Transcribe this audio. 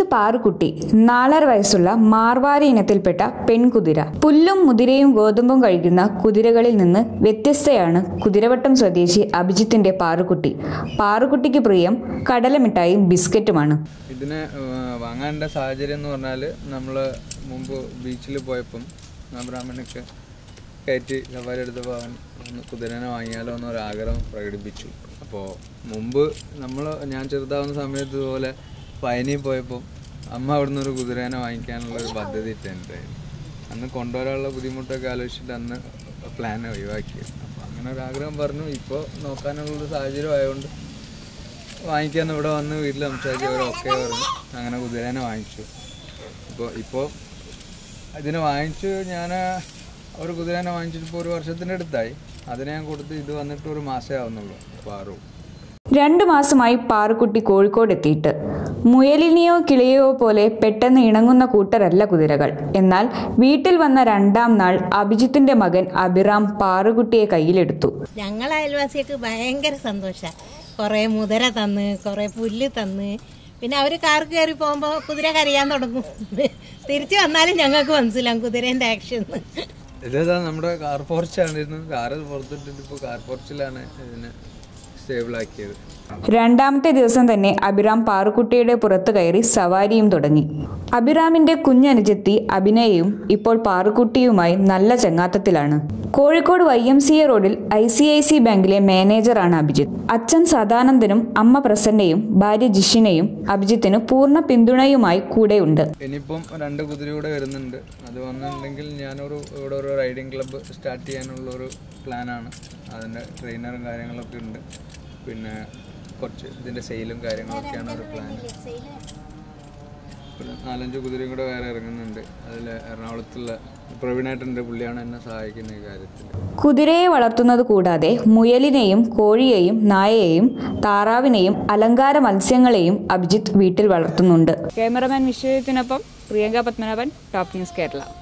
പാറുക്കുട്ടി നാലര വയസ്സുള്ള മാർവാരി ഇനത്തിൽപ്പെട്ട പെൺകുതിര പുല്ലും മുതിരയും ഗോതമ്പും കഴിക്കുന്ന കുതിരകളിൽ നിന്ന് വ്യത്യസ്തയാണ് കുതിരവട്ടം സ്വദേശി അഭിജിത്തിന്റെ പാറുക്കുട്ടി പാറുക്കുട്ടിക്ക് പ്രിയം കടലമിഠായും ബിസ്ക്കറ്റുമാണ് ഇതിനെ വാങ്ങാനുള്ള സാഹചര്യം എന്ന് പറഞ്ഞാൽ നമ്മൾ മുമ്പ് ബീച്ചിൽ പോയപ്പം ആ ബ്രാഹ്മണക്ക് കയറ്റി സവാരി എടുത്തപ്പോൾ അവൻ ഒന്ന് കുതിരനെ വാങ്ങിയാലോ എന്നൊരു ആഗ്രഹം പ്രകടിപ്പിച്ചു അപ്പോൾ മുമ്പ് നമ്മൾ ഞാൻ ചെറുതാവുന്ന സമയത്ത് ഇതുപോലെ പയനിയിൽ പോയപ്പോൾ അമ്മ അവിടുന്ന് ഒരു കുതിരേനെ വാങ്ങിക്കാനുള്ള ഒരു പദ്ധതി ഇട്ടുണ്ടായിരുന്നു അന്ന് കൊണ്ടുവരാനുള്ള ബുദ്ധിമുട്ടൊക്കെ ആലോചിച്ചിട്ട് അന്ന് പ്ലാൻ ഒഴിവാക്കിയത് അപ്പോൾ അങ്ങനെ ഒരു ആഗ്രഹം പറഞ്ഞു ഇപ്പോൾ നോക്കാനുള്ളൊരു സാഹചര്യം ആയതുകൊണ്ട് വാങ്ങിക്കാന്ന് ഇവിടെ വന്ന് വീട്ടിൽ സംസാരിച്ച് അവർ ഓക്കെ പറഞ്ഞു അങ്ങനെ കുതിരേനെ വാങ്ങിച്ചു ഇപ്പോൾ ഇപ്പോൾ ഇതിനെ വാങ്ങിച്ചു ഞാൻ ഒരു കുതിരേനെ വാങ്ങിച്ചിട്ട് ഇപ്പോൾ ഒരു വർഷത്തിൻ്റെ അടുത്തായി അതിനെ ഞാൻ കൊടുത്ത് ഇത് വന്നിട്ട് ഒരു മാസമേ ആവുന്നുള്ളൂ പാറു രണ്ടു മാസമായി പാറുക്കുട്ടി കോഴിക്കോട് എത്തിയിട്ട് മുയലിനെയോ കിളിയോ പോലെ പെട്ടെന്ന് ഇണങ്ങുന്ന കൂട്ടരല്ല കുതിരകൾ എന്നാൽ വീട്ടിൽ വന്ന രണ്ടാം നാൾ അഭിജിത്തിന്റെ മകൻ അഭിറാം പാറുകുട്ടിയെ കയ്യിലെടുത്തു ഞങ്ങൾ അയൽവാസികൾക്ക് ഭയങ്കര സന്തോഷമാണ് കുറേ മുതര തന്ന് കുറേ പുല്ല് തന്ന് പിന്നെ അവർ കാർ കയറി പോകുമ്പോൾ കുതിര കരയാൻ തുടങ്ങും തിരിച്ചു വന്നാലും ഞങ്ങൾക്ക് മനസ്സിലാവും കുതിരേൻ്റെ ആക്ഷൻ ഇതേതാ നമ്മുടെ കാർ പോർച്ചാണിരുന്നു കാറ് പുറത്തിട്ടിട്ട് ഇപ്പോൾ കാർ പോർച്ചിലാണ് ഇതിനെ സ്റ്റേബിളാക്കിയത് രണ്ടാമത്തെ ദിവസം തന്നെ അഭിറാം പാറുക്കുട്ടിയുടെ പുറത്ത് കയറി സവാരിയും തുടങ്ങി അഭിറാമിന്റെ കുഞ്ഞനുജത്തി അഭിനയയും ഇപ്പോൾ പാറുക്കുട്ടിയുമായി നല്ല ചങ്ങാത്തത്തിലാണ് Kozhikode Y M C A റോഡിൽ ഐ സി ഐ സി ബാങ്കിലെ മാനേജറാണ് അഭിജിത്ത് അച്ഛൻ സദാനന്ദനും അമ്മ പ്രസന്നയും ഭാര്യ ജിഷിനയും അഭിജിത്തിന് പൂർണ്ണ പിന്തുണയുമായി കൂടെയുണ്ട് ഇനിയിപ്പം രണ്ട് കുതിര കൂടെ വരുന്നുണ്ട് അത് വന്നിട്ടുണ്ടെങ്കിൽ ഞാനൊരു ഇവിടെ ഒരു റൈഡിങ് ക്ലബ്ബ് സ്റ്റാർട്ട് ചെയ്യാനുള്ള ഒരു പ്ലാനാണ് അതിൻ്റെ ട്രെയിനറും കാര്യങ്ങളൊക്കെ ഉണ്ട് പിന്നെ കുറച്ച് ഇതിൻ്റെ സെയിലും കാര്യങ്ങളൊക്കെയാണ് ഒരു പ്ലാൻ പിന്നെ നാലഞ്ച് കുതിരയും കൂടെ വേറെ ഇറങ്ങുന്നുണ്ട് അതിൽ എറണാകുളത്തുള്ള പ്രവീണായിട്ടുണ്ട് പുള്ളിയാണ് എന്നെ സഹായിക്കുന്ന ഈ കാര്യത്തിൽ കുതിരയെ വളർത്തുന്നത് കൂടാതെ മുയലിനെയും കോഴിയെയും നായയെയും താറാവിനെയും അലങ്കാര മത്സ്യങ്ങളെയും അഭിജിത്ത് വീട്ടിൽ വളർത്തുന്നുണ്ട് ക്യാമറമാൻ വിശ്വജിത്തിനൊപ്പം പ്രിയങ്ക പത്മനാഭൻ ടോപ്പ് ന്യൂസ് കേരള